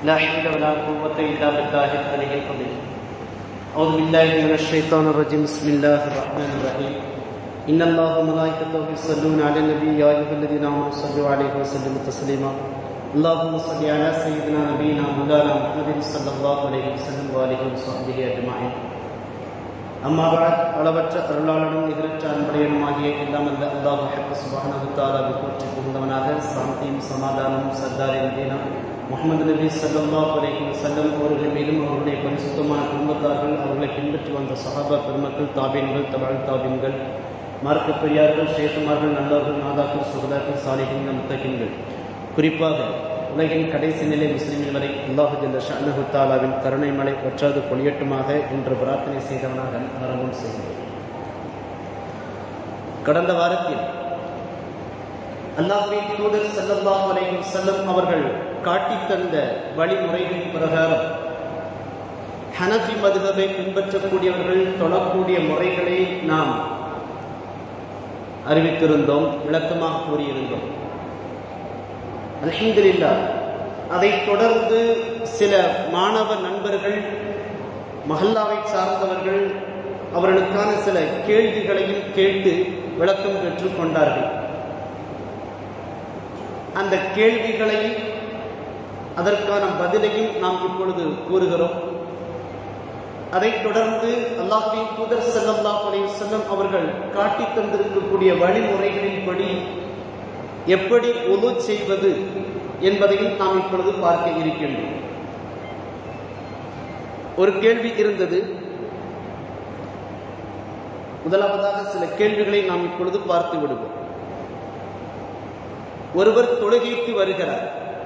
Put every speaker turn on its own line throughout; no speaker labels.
لا حول ولا قوة إلا بالله العلي العظيم أعوذ بالله من الشيطان الرجيم بسم الله الرحمن الرحيم إن الله وملائكته يصلون على النبي يا أيها الذين آمنوا صلوا عليه وسلموا تسليما اللهم صل على سيدنا نبينا مولانا محمد صلى الله عليه وسلم وآله وصحبه أجمعين அம்மா பாத் அளவற்ற அருளாளனும் நிகரற்ற அன்படையனுமாகிய எல்லாம் அல்ல அல்லாஹு ஹக்கு சுபஹானஹு தஆலாவை போற்றி புகுந்தவனாக சாந்தியும் சமாதானமும் சர்தாரின் தீனம் முகமது நபி ஸல்லல்லாஹு அலைஹி வஸல்லம் அவர்கள் மீதும் அவருடைய பரிசுத்தமான குடும்பத்தார்கள் அவர்களை பின்பற்றி வந்த சஹாபா பெருமக்கள் தாபீன்கள் தபால் தாபீன்கள் மார்க்க பெரியார்கள் ஷேகுமார்கள் நல்லவர்கள் நாதாக்கள் சுகதாக்கள் சாலிகின்கள் முத்தகின்கள் குறிப்பாக உலகின் கடைசி நிலை முஸ்லிம்கள் வரை அல்லாஹு ஜல்ல ஷானஹு தாலாவின் கருணை மலை வற்றாது பொழியட்டுமாக என்று பிரார்த்தனை செய்தவனாக ஆரம்பம் செய்கிறேன் கடந்த வாரத்தில் அல்லாஹ்வின் தூதர் ஸல்லல்லாஹு அலைஹி வஸல்லம் அவர்கள் காட்டித் தந்த வழிமுறைகளின் பிரகாரம் ஹனஃபி மதுகபை பின்பற்றக்கூடியவர்கள் தொழக்கூடிய முறைகளை நாம் அறிவித்திருந்தோம் விளக்கமாக கூறியிருந்தோம் அல்ஹம்துலில்லா அதைத் தொடர்ந்து சில மாணவ நண்பர்கள் மஹல்லாவை சார்ந்தவர்கள் அவர்களுக்கான சில கேள்விகளையும் கேட்டு விளக்கம் பெற்றுக் கொண்டார்கள் அந்த கேள்விகளையும் அதற்கான பதிலையும் நாம் இப்பொழுது கூறுகிறோம் அதைத் தொடர்ந்து அல்லாஹின் தூதர் ஸல்லல்லாஹு அலைஹி வஸல்லம் அவர்கள் காட்டித் தந்திருக்கக்கூடிய வழிமுறைகளின்படி எப்படி உது செய்வது என்பதையும் நாம் இப்பொழுது பார்க்க இருக்கின்றோம் ஒரு கேள்வி இருந்தது முதலாவதாக சில கேள்விகளை நாம் இப்பொழுது பார்த்து விடுவோம் ஒருவர் தொழுகைக்கு வருகிறார்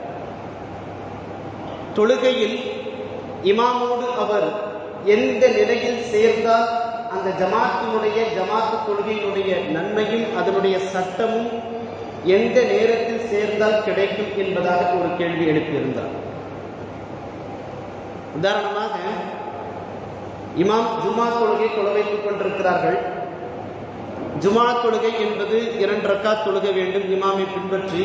தொழுகையில் இமாமோடு அவர் எந்த நிலையில் சேர்ந்தால் அந்த ஜமாத்தினுடைய ஜமாத்து தொழுகையினுடைய நன்மையும் அதனுடைய சட்டமும் எந்த நேரத்தில் சேர்ந்தால் கிடைக்கும் என்பதாக ஒரு கேள்வி எழுப்பியிருந்தார் உதாரணமாக இமாம் ஜுமா தொழுகை தொலை வைத்துக் கொண்டிருக்கிறார்கள் ஜுமா தொழுகை என்பது இரண்டு ரக்கா தொழுக வேண்டும் இமாமை பின்பற்றி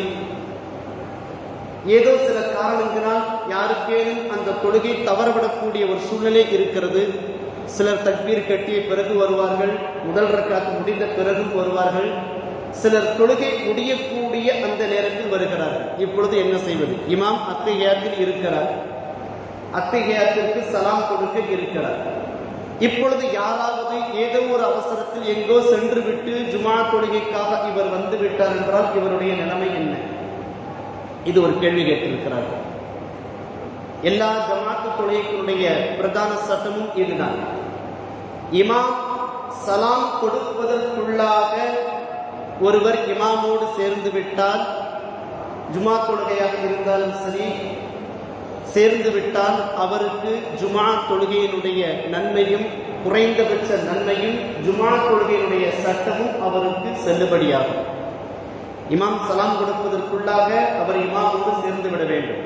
ஏதோ சில காரணங்களால் யாருக்கேனும் அந்த தொழுகை தவறவிடக்கூடிய ஒரு சூழ்நிலை இருக்கிறது சிலர் தக்பீர் கட்டிய பிறகு வருவார்கள் முதல் ரக்காத்து முடிந்த பிறகும் வருவார்கள் சிலர் தொழுகை முடியக்கூடிய அந்த நேரத்தில் வருகிறார்கள் இப்பொழுது என்ன செய்வது இமாம் அத்தையாத்தில் இருக்கிறார் அத்தையாத்திற்கு சலாம் கொடுக்க இருக்கிறார் இப்பொழுது யாராவது ஏதோ ஒரு அவசரத்தில் எங்கோ சென்று விட்டு ஜுமா தொழுகைக்காக இவர் வந்து விட்டார் என்றால் இவருடைய நிலைமை என்ன இது ஒரு கேள்வி கேட்டிருக்கிறார்கள் எல்லா ஜமாத்து தொழுகைகளுடைய பிரதான சட்டமும் இதுதான் இமாம் சலாம் கொடுப்பதற்குள்ளாக ஒருவர் இமாமோடு சேர்ந்து விட்டால் ஜுமா தொழுகையாக இருந்தாலும் சரி சேர்ந்து விட்டால் அவருக்கு ஜுமா தொழுகையினுடைய நன்மையும் குறைந்தபட்ச நன்மையும் ஜுமா தொழுகையினுடைய சட்டமும் அவருக்கு செல்லுபடியாகும் இமாம் சலாம் கொடுப்பதற்குள்ளாக அவர் இமாமோடு சேர்ந்து விட வேண்டும்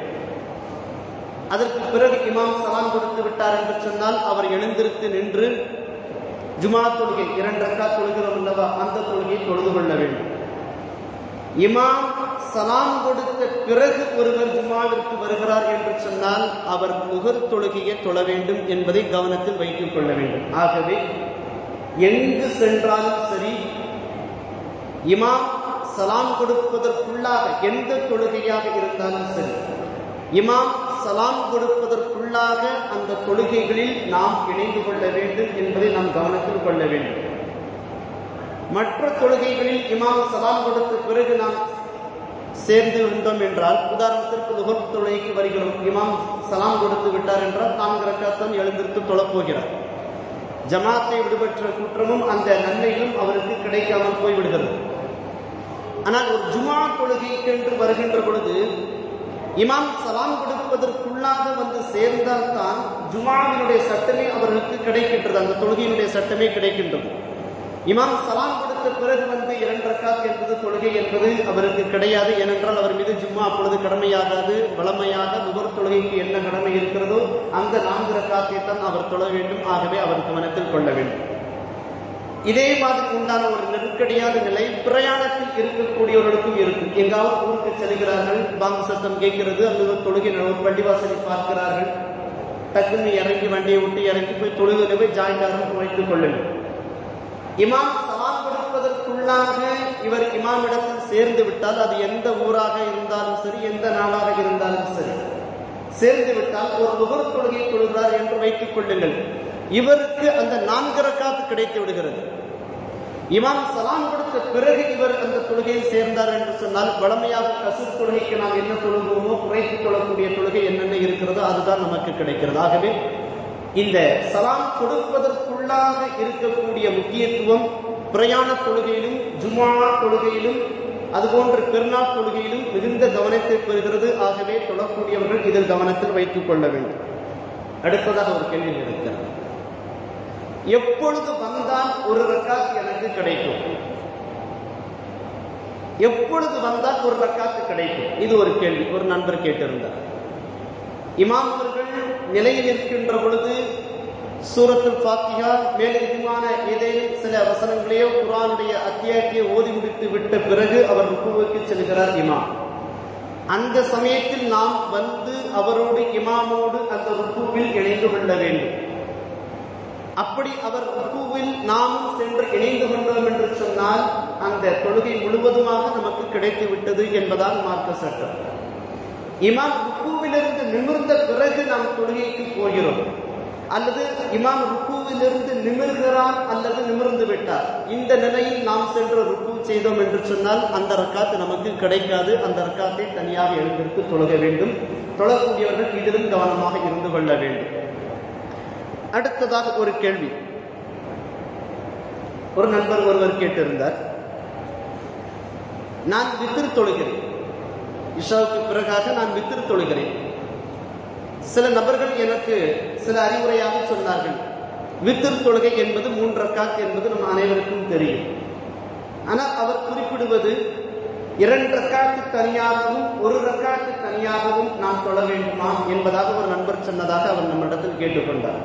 அதற்கு பிறகு இமாம் சலாம் கொடுத்து விட்டார் என்று சொன்னால் அவர் எழுந்திருத்து நின்று ஜுமா தொழுகை இரண்டு ரக்கா தொழுகிறோம் அல்லவா அந்த தொழுகையை தொழுது கொள்ள வேண்டும் இமாம் சலாம் கொடுத்த பிறகு ஒருவர் ஜுமாவிற்கு வருகிறார் என்று சொன்னால் அவர் முகர் தொழுகையை தொழ வேண்டும் என்பதை கவனத்தில் வைத்துக் கொள்ள வேண்டும் ஆகவே எங்கு சென்றாலும் சரி இமாம் சலாம் கொடுப்பதற்குள்ளாக எந்த தொழுகையாக இருந்தாலும் சரி இமாம் சலாம் கொடுப்பதற்குள்ளாக அந்த தொழுகைகளில் நாம் இணைந்து கொள்ள வேண்டும் என்பதை நாம் கவனத்தில் கொள்ள வேண்டும் மற்ற தொழுகைகளில் இமாம் சலாம் கொடுத்த பிறகு நாம் சேர்ந்து விட்டோம் என்றால் உதாரணத்திற்கு நுகர் தொழுகைக்கு வருகிறோம் இமாம் சலாம் கொடுத்து விட்டார் என்றால் நான்கு ரக்காத்தான் எழுந்திருத்து தொழப்போகிறார் ஜமாத்தை விடுபெற்ற குற்றமும் அந்த நன்மைகளும் அவருக்கு கிடைக்காமல் போய்விடுகிறது ஆனால் ஒரு ஜுமா தொழுகைக்கென்று வருகின்ற பொழுது இமாம் சலாம் கொடுப்பதற்குள்ளாக வந்து சேர்ந்தால்தான் ஜுமாவினுடைய சட்டமே அவர்களுக்கு கிடைக்கின்றது அந்த தொழுகையினுடைய சட்டமே கிடைக்கின்றது இமாம் சலாம் கொடுத்த பிறகு வந்து இரண்டு ரக்காத் என்பது தொழுகை என்பது அவருக்கு கிடையாது ஏனென்றால் அவர் மீது ஜும்மா அப்பொழுது கடமையாகாது வளமையாக நுகர் தொழுகைக்கு என்ன கடமை இருக்கிறதோ அந்த நான்கு ரக்காத்தை தான் அவர் தொழ வேண்டும் ஆகவே அவர் கவனத்தில் கொள்ள வேண்டும் இதே மாதிரி உண்டான ஒரு நெருக்கடியான நிலை பிரயாணத்தில் இருக்கக்கூடியவர்களுக்கும் இருக்கும் எங்காவது ஊருக்கு செல்கிறார்கள் பாங்கு சத்தம் கேட்கிறது அல்லது தொழுகை நட- பள்ளிவாசலை பார்க்கிறார்கள் டக்குன்னு இறங்கி வண்டியை விட்டு இறங்கி போய் தொழுகையில போய் ஜாயிண்டாரம் வைத்துக் கொள்ளுங்கள் இமாம் சலாம் கொடுப்பதற்குள்ளாக இவர் இமாமிடத்தில் சேர்ந்து விட்டால் அது எந்த ஊராக இருந்தாலும் சரி எந்த நாளாக இருந்தாலும் சரி சேர்ந்து விட்டால் ஒரு நுகர் தொழுகை தொழுகிறார் என்று வைத்துக் கொள்ளுங்கள் இவருக்கு அந்த நான்கு ரக்காத்து கிடைத்து விடுகிறது இமாம் சலாம் கொடுத்த பிறகு இவர் அந்த தொழுகையில் சேர்ந்தார் என்று சொன்னால் வளமையாக கசூர் தொழுகைக்கு நாம் என்ன தொழுகுவோமோ குறைத்துக் கொள்ளக்கூடிய தொழுகை என்னென்ன இருக்கிறதோ அதுதான் நமக்கு கிடைக்கிறது ஆகவே இந்த சலாம் கொடுப்பதற்குள்ளாக இருக்கக்கூடிய முக்கியத்துவம் பிரயாண தொழுகையிலும் ஜுமா தொழுகையிலும் அதுபோன்ற பெருநாள் தொழுகையிலும் மிகுந்த கவனத்தை பெறுகிறது ஆகவே தொழக்கூடியவர்கள் இதில் கவனத்தில் வைத்துக் கொள்ள வேண்டும் அடுத்ததாக ஒரு கேள்வி இருக்கிறது எப்பொழுது வந்தால் ஒரு ரக்காத் எனக்கு கிடைக்கும் எப்பொழுது வந்தால் ஒரு ரக்காத்து கிடைக்கும் இது ஒரு கேள்வி ஒரு நண்பர் கேட்டிருந்தார் இமாம் அவர்கள் நிலையில் இருக்கின்ற பொழுது சூரத்துல் ஃபாத்திஹா மேலதிகமான ஏதேனும் சில வசனங்களையோ குரானுடைய அத்தியாயத்தையோ ஓதி முடித்து விட்ட பிறகு அவர் ருக்குவுக்கு செல்கிறார் இமாம் அந்த சமயத்தில் நாம் வந்து அவரோடு இமாமோடு அந்த ருக்குவில் இணைந்து கொள்ள வேண்டும் அப்படி அவர் ருக்குவில் நாமும் சென்று இணைந்து கொண்டோம் என்று சொன்னால் அந்த தொழுகை முழுவதுமாக நமக்கு கிடைத்து விட்டது என்பதால் மார்க்க சட்டம் இமாம் ருக்குவிலிருந்து நிமிர்ந்த பிறகு நாம் தொழுகைக்கு போகிறோம் அல்லது இமாம் ருக்குவிலிருந்து நிமிர்கிறார் அல்லது நிமிர்ந்து விட்டார் இந்த நிலையில் நாம் சென்று ருக்கு செய்தோம் என்று சொன்னால் அந்த ரக்காத்து நமக்கு கிடைக்காது அந்த ரக்காத்தை தனியாக எழுந்திருக்கு தொழுக வேண்டும் தொழக்கூடியவர்கள் இதிலும் கவனமாக இருந்து கொள்ள வேண்டும் அடுத்ததாக ஒரு கேள்வி ஒரு நண்பர் ஒருவர் கேட்டிருந்தார் நான் வித்திரு தொழுகிறேன் இஷாவுக்கு பிறகாக நான் வித்திரு தொழுகிறேன் சில நபர்கள் எனக்கு சில அறிவுரையாக சொன்னார்கள் வித்திரு தொழுகை என்பது மூன்று ரக்காத் என்பது நம் அனைவருக்கும் தெரியும் ஆனால் அவர் குறிப்பிடுவது இரண்டு ரக்காத்து தனியாகவும் ஒரு ரக்காத்து தனியாகவும் நாம் தொழ வேண்டுமா என்பதாக ஒரு நண்பர் சொன்னதாக அவர் நம்மிடத்தில் கேட்டுக்கொண்டார்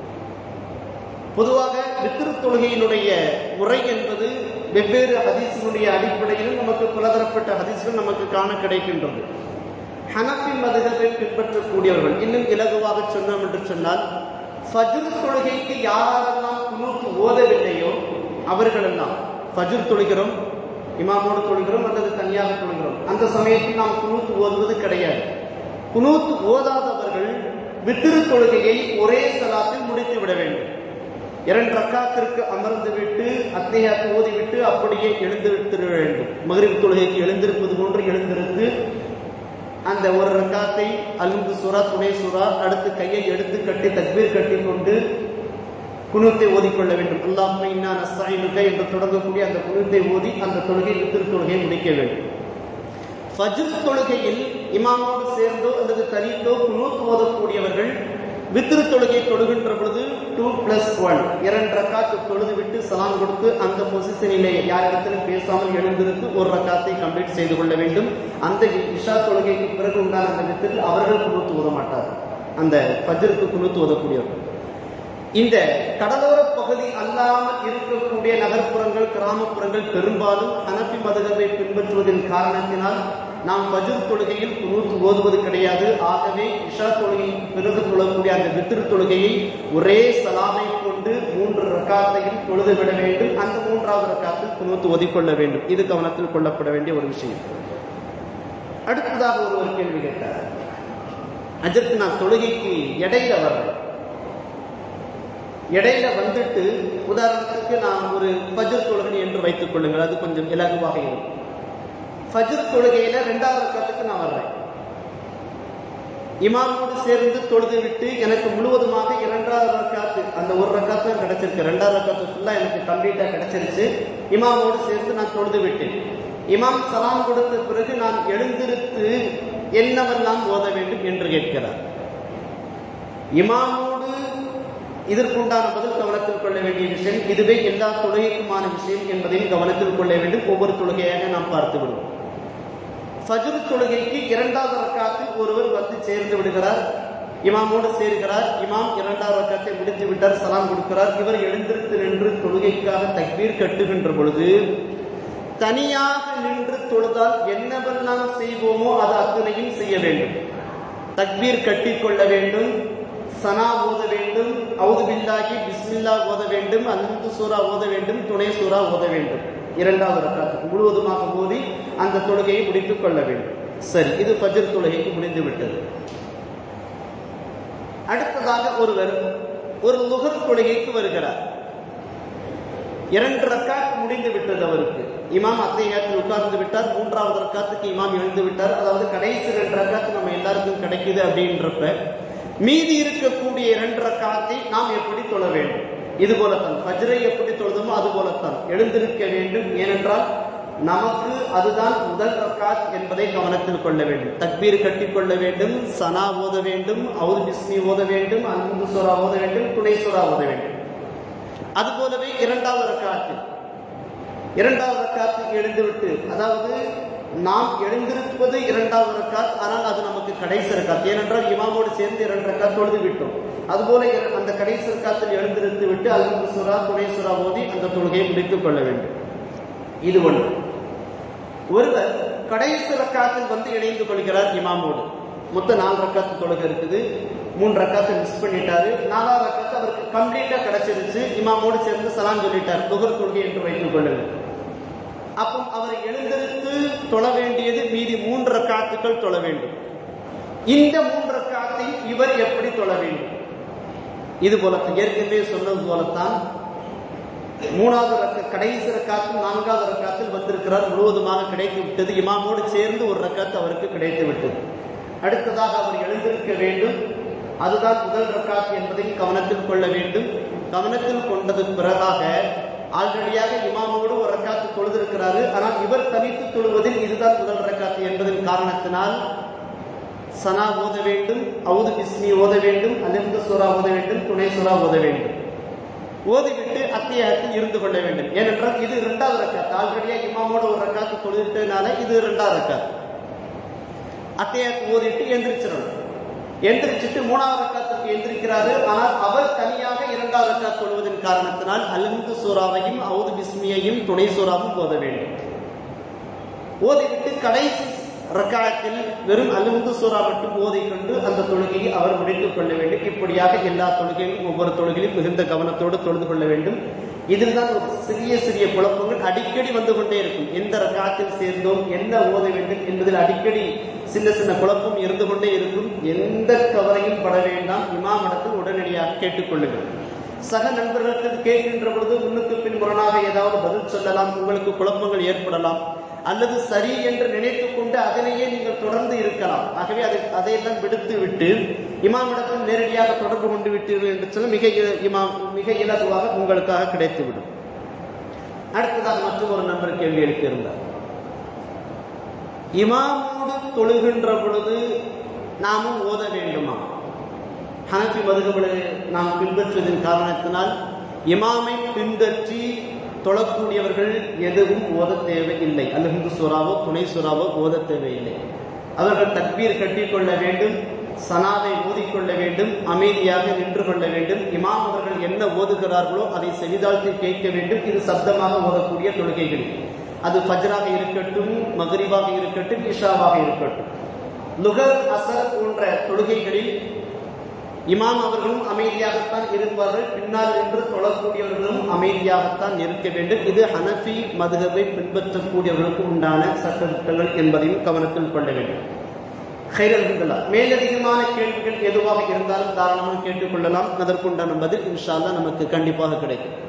பொதுவாக வித்திரு தொழுகையினுடைய முறை என்பது வெவ்வேறு ஹதீஸினுடைய அடிப்படையில் நமக்கு பலதரப்பட்ட ஹதீஸ்கள் நமக்கு காண கிடைக்கின்றது ஹனபி மதுகத்தை பின்பற்றக்கூடியவர்கள் இன்னும் இலகுவாக சொன்னோம் என்று சொன்னால் ஃபஜ்ர் தொழுகைக்கு யாரெல்லாம் குனூத்து ஓதவில்லையோ அவர்களெல்லாம் ஃபஜ்ர் தொழுகிறோம் இமாமோடு தொழுகிறோம் அல்லது தனியாக தொழுகிறோம் அந்த சமயத்தில் நாம் குனூத்து ஓதுவது கிடையாது குனூத்து ஓதாதவர்கள் வித்திரு தொழுகையை ஒரே சலாத்தில் முடித்து விட வேண்டும் இரண்டு ரக்காத்திற்கு அமர்ந்து விட்டு அத்தையாக்கு ஓதிவிட்டு அப்படியே எழுந்திருத்திட வேண்டும் மகிழ்வு தொழுகைக்கு எழுந்திருப்பது போன்று எழுந்திருந்து அந்த ஒரு ரக்காத்தை அலும்பு சுறா துணை சுறா அடுத்து கையை எடுத்து கட்டி தக்பீர் கட்டி கொண்டு குணத்தை ஓதிக்கொள்ள வேண்டும் அல்லாஹ்மை இன்னா நஸ்தாயினுக்க என்று தொடங்கக்கூடிய அந்த குணத்தை ஓதி அந்த தொழுகை வித்திரு தொழுகையை முடிக்க வேண்டும் ஃபஜ்ர் தொழுகையில் இமாமோடு சேர்ந்தோ அல்லது தனித்தோ குனூத் ஓதக்கூடியவர்கள் வித்திரு தொழுகை தொழுகின்ற பொழுது டூ பிளஸ் ஒன் இரண்டு ரக்காத்து தொழுது விட்டு சலாம் கொடுத்து அந்த பொசிஷனிலே யாரிடத்திலும் பேசாமல் எழுந்திருந்து ஒரு ரக்காத்தை கம்ப்ளீட் செய்து கொள்ள வேண்டும் அந்த இஷா தொழுகைக்கு பிறகு உண்டான அந்த வித்திரில் அவர்கள் குனூத்து ஓத மாட்டார் அந்த ஃபஜ்ருக்கு குனூத்து ஓதக்கூடியவர்கள் இந்த கடலோர பகுதி அல்லாமல் இருக்கக்கூடிய நகர்ப்புறங்கள் கிராமப்புறங்கள் பெரும்பாலும் ஹனபி மதுகவை பின்பற்றுவதன் காரணத்தினால் நாம் ஃபஜ்ர் தொழுகையில் குனூத் ஓதுவது கிடையாது ஆகவே இஷா தொழுகைக்கு பிறகு தொழக்கூடிய அந்த வித்திரு தொழுகையை ஒரே சலாமை கொண்டு மூன்று ரக்காத்தையும் தொழுது விட வேண்டும் அந்த மூன்றாவது ரக்காத்தில் குனூத் ஓதிக்கொள்ள வேண்டும் இது கவனத்தில் கொள்ளப்பட வேண்டிய ஒரு விஷயம் அடுத்ததாக ஒரு ஒரு கேள்வி கேட்டார் அதற்கு நான் தொழுகைக்கு இடையில வர்றேன் இடையில வந்துட்டு உதாரணத்துக்கு நான் ஒரு ஃபஜ்ர் தொழுகை என்று வைத்துக் கொள்ளுங்கள் அது கொஞ்சம் இலகுவாக இருக்கும் ஃபஜ்ர் தொழுகையில ரெண்டாவது ரக்கத்துக்கு நான் வர்றேன் இமாமோடு சேர்ந்து தொழுது விட்டு எனக்கு முழுவதுமாக இரண்டாவது ரக்காத்து அந்த ஒரு ரக்காத்து தான் கிடைச்சிருக்கு ரெண்டாவது ரக்காத்து ஃபுல்லா எனக்கு கம்ப்ளீட்டா கிடைச்சிருச்சு இமாமோடு சேர்ந்து நான் தொழுது விட்டேன் இமாம் சலாம் கொடுத்த பிறகு நான் எழுந்திருத்து என்னவெல்லாம் ஓத வேண்டும் என்று கேட்கிறார் இமாமோடு இதற்குண்டான பதில் கவனத்தில் கொள்ள வேண்டிய விஷயம் இதுவே எல்லா தொழுகைக்குமான விஷயம் என்பதையும் கவனத்தில் கொள்ள வேண்டும் ஒவ்வொரு தொழுகையாக நாம் பார்த்து விடுவோம் ஃபஜ்ர் தொழுகைக்கு இரண்டாவது ரக்காத்தில் ஒருவர் வந்து சேர்ந்து விடுகிறார் இமாமோடு சேர்கிறார் இமாம் இரண்டாவது ரக்கத்தை முடித்து விட்டார் சலாம் கொடுக்கிறார் இவர் எழுந்திருத்து நின்று தொழுகைக்காக தக்பீர் கட்டுகின்ற பொழுது தனியாக நின்று தொழுதால் என்னவெல்லாம் செய்வோமோ அது அத்தனையும் செய்ய வேண்டும் தக்பீர் கட்டிக்கொள்ள வேண்டும் சனா ஓத வேண்டும் அவுது பில்லாகி பிஸ்மில்லா ஓத வேண்டும் அன்பு சூறா ஓத வேண்டும் துணை சூறா ஓத வேண்டும் இரண்டாவது ரக்காத்துக்கு முழுவதுமாக ஓதி அந்த தொழுகையை முடித்துக் கொள்ள வேண்டும் சரி இது ஃபஜ்ர் தொழுகைக்கு முடிந்து விட்டது அடுத்ததாக ஒருவர் ஒரு லுகர் தொழுகைக்கு வருகிறார் இரண்டு ரக்காத் முடிந்து விட்டது அவருக்கு இமாம் அத்தையாத்தில் உட்கார்ந்து விட்டார் மூன்றாவது ரக்காத்துக்கு இமாம் எழுந்து விட்டார் அதாவது கடைசி ரெண்டு ரக்காத்து நம்ம எல்லாருக்கும் கிடைக்குது அப்படின்றப்ப மீதி இருக்கக்கூடிய இரண்டு ரக்காத்தை நாம் எப்படி தொழ வேண்டும் இது போலத்தான் ஃபஜ்ரை எப்படி தொழுதோமோ அது போலத்தான் எழுந்திருக்க வேண்டும் ஏனென்றால் நமக்கு அதுதான் முதல் ரக்காத் என்பதை கவனத்தில் கொள்ள வேண்டும் தக்பீர் கட்டிக் கொள்ள வேண்டும் சனா ஓத வேண்டும் அவுல் பிஸ்மி ஓத வேண்டும் அன்பு சோரா ஓத வேண்டும் துணை சோரா ஓத வேண்டும் அதுபோலவே இரண்டாவது ரக்காத்தில் இரண்டாவது ரக்காத்துக்கு எழுந்துவிட்டு அதாவது நாம் எழுந்திருப்பது இரண்டாவது ரக்காத் ஆனால் அது நமக்கு கடைசி ரக்காத் ஏனென்றால் இமாமோடு சேர்ந்து இரண்டு ரக்காத் தொழுது விட்டோம் அதுபோல இர- அந்த கடைசி ரக்காத்தில் எழுந்திருந்து விட்டு அல்ஹம்து சுரா துணை சுரா ஓதி அந்த தொழுகையை முடித்துக் கொள்ள வேண்டும் இது ஒன்று ஒருவர் கடைசி ரக்காத்தில் வந்து இணைந்து கொள்கிறார் இமாமோடு மொத்த நாலு ரக்காத்து தொழுகை இருக்குது மூணு ரக்காத்தை மிஸ் பண்ணிட்டாரு நாலாவது ரக்காத்து அவருக்கு கம்ப்ளீட்டா கிடைச்சிருச்சு இமாமோடு சேர்ந்து சலாம் சொல்லிட்டார் துகர் தொழுகை என்று வைத்துக் கொள்ளுங்கள் அப்போ அவர் எழுந்திருத்து தொழ வேண்டியது மீதி மூன்று ரக்காத்துக்கள் தொழ வேண்டும் இந்த மூன்று ரக்காத்தை இவர் எப்படி தொழ வேண்டும் இது போலத்தான் ஏற்கனவே சொன்னது போலத்தான் மூணாவது ரக்க கடைசி ரக்காத்தில் நான்காவது ரக்காத்தில் வந்திருக்கிறார் முழுவதுமாக கிடைத்து விட்டது இமாமோடு சேர்ந்து ஒரு ரக்காத்து அவருக்கு கிடைத்து விட்டது அடுத்ததாக அவர் எழுந்திருக்க வேண்டும் அதுதான் முதல் ரக்காத் என்பதை கவனத்தில் கொள்ள வேண்டும் கவனத்தில் கொண்டது பிறகாக ஆல்ரெடியாக இமாமோடு ஒரு ரக்காத்து தொழுதிருக்கிறாரு ஆனால் இவர் தனித்து தொழுவதில் இதுதான் முதல் ரக்காத்து என்பதன் காரணத்தினால் சனா ஓத வேண்டும் அவுது பிஸ்மி ஓத வேண்டும் அலிர்ந்து சூரா ஓத வேண்டும் துணை சூரா ஓத வேண்டும் ஓதிவிட்டு அத்தியாயத்தில் இருந்து கொள்ள வேண்டும் ஏனென்றால் இது இரண்டாவது ரக்காத் ஆல்ரெடியா இமாமோட ஒரு ரக்காத்து தொழுதுட்டதுனால இது இரண்டாவது ரக்காத் அத்தியாயத்தை ஓதிட்டு எந்திரிச்சிடணும் எந்திரிச்சிட்டு மூணாவது ரக்காத்துக்கு எந்திரிக்கிறாரு ஆனால் அவர் தனியாக இரண்டாவது ரக்காத் தொழுவதன் காரணத்தினால் அலிந்து சூறாவையும் அவுது பிஸ்மியையும் துணை சூறாவும் ஓத வேண்டும் ஓதிவிட்டு கடைசி ரக்காயத்தில் வெறும் அலுந்து சூறா மட்டும் ஓதிக்கொண்டு அந்த தொழுகையை அவர் முடித்துக் கொள்ள வேண்டும் இப்படியாக எல்லா தொழுகையும் ஒவ்வொரு தொழுகையிலும் மிகுந்த கவனத்தோடு தொழுது கொள்ள வேண்டும் இதில் தான் ஒரு சிறிய சிறிய குழப்பங்கள் அடிக்கடி வந்து கொண்டே இருக்கும் எந்த ரக்காத்தில் சேர்ந்தோம் என்ன ஓத வேண்டும் என்பதில் அடிக்கடி சின்ன சின்ன குழப்பம் இருந்து கொண்டே இருக்கும் எந்த கவலையும் பட வேண்டாம் இமாமிடத்தில் உடனடியாக கேட்டுக்கொள்ளுங்கள் சக நண்பர்களுக்கு கேட்கின்ற பொழுது முன்னுக்கு பின் முரணாக ஏதாவது பதில் சொல்லலாம் உங்களுக்கு குழப்பங்கள் ஏற்படலாம் அல்லது சரி என்று நினைத்துக் கொண்டு அதனையே நீங்கள் தொடர்ந்து இருக்கலாம் ஆகவே அதை அதையெல்லாம் விடுத்து விட்டு இமாமிடத்தில் நேரடியாக தொடர்பு கொண்டு விட்டீர்கள் என்று சொல்ல மிக இல- இமாம் மிக இலகுவாக உங்களுக்காக கிடைத்துவிடும் அடுத்ததாக மற்றும் ஒரு நண்பர் கேள்வி எழுப்பியிருந்தார் இமாமோடு தொழுகின்ற பொழுது நாமும் ஓத வேண்டுமா ஹனபி மதுகபலை நாம் பின்பற்றுவதன் காரணத்தினால் இமாமை பின்பற்றி தொழக்கூடியவர்கள் எதுவும் ஓத தேவையில்லை அல்ஹம்து சூறாவோ துணை சூறாவோ ஓத தேவையில்லை அவர்கள் தக்பீர் கட்டிக்கொள்ள வேண்டும் சனாவை ஓதிக்கொள்ள வேண்டும் அமைதியாக நின்று கொள்ள வேண்டும் இமாம் அவர்கள் என்ன ஓதுகிறார்களோ அதை செவிதாழ்த்தி கேட்க வேண்டும் இது சப்தமாக ஓதக்கூடிய தொழுகைகள் அது ஃபஜ்ராக இருக்கட்டும் மகரிபாக இருக்கட்டும் இஷாவாக இருக்கட்டும் லுகர் அசர் போன்ற தொழுகைகளில் இமாம் அவர்களும் அமைதியாகத்தான் இருப்பார்கள் பின்னால் நின்று தொழக்கூடியவர்களும் அமைதியாகத்தான் இருக்க வேண்டும் இது ஹனஃபி மதுகபை பின்பற்றக்கூடியவர்களுக்கு உண்டான சட்டத்திட்டங்கள் என்பதையும் கவனத்தில் கொள்ள வேண்டும் ஹைரல்களா மேலதிகமான கேள்விகள் எதுவாக இருந்தாலும் தாராளமாக கேட்டுக்கொள்ளலாம் அதற்குண்டான பதில் இன்ஷா அல்லாஹ் நமக்கு கண்டிப்பாக கிடைக்கும்